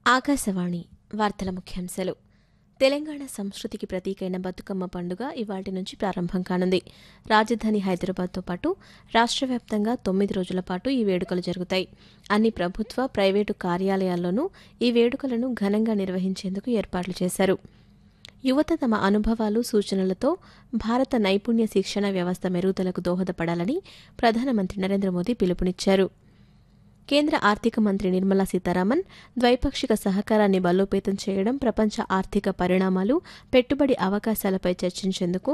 ఆకాశవాణి వార్తల ముఖ్యాంశాలు తెలంగాణ సంస్కృతికి ప్రతీకైన బతుకమ్మ పండుగ ఇవాటి నుంచి ప్రారంభం కానుంది రాజధాని హైదరాబాద్తో పాటు రాష్ట్ర వ్యాప్తంగా తొమ్మిది రోజుల పాటు ఈ వేడుకలు జరుగుతాయి అన్ని ప్రభుత్వ ప్రైవేటు కార్యాలయాల్లోనూ ఈ వేడుకలను ఘనంగా నిర్వహించేందుకు ఏర్పాట్లు చేశారు యువత తమ అనుభవాలు సూచనలతో భారత నైపుణ్య శిక్షణ వ్యవస్థ మెరుగుదలకు దోహదపడాలని ప్రధానమంత్రి నరేంద్ర మోదీ పిలుపునిచ్చారు కేంద్ర ఆర్థిక మంత్రి నిర్మలా సీతారామన్ ద్వైపాక్షిక సహకారాన్ని బలోపేతం చేయడం ప్రపంచ ఆర్థిక పరిణామాలు పెట్టుబడి అవకాశాలపై చర్చించేందుకు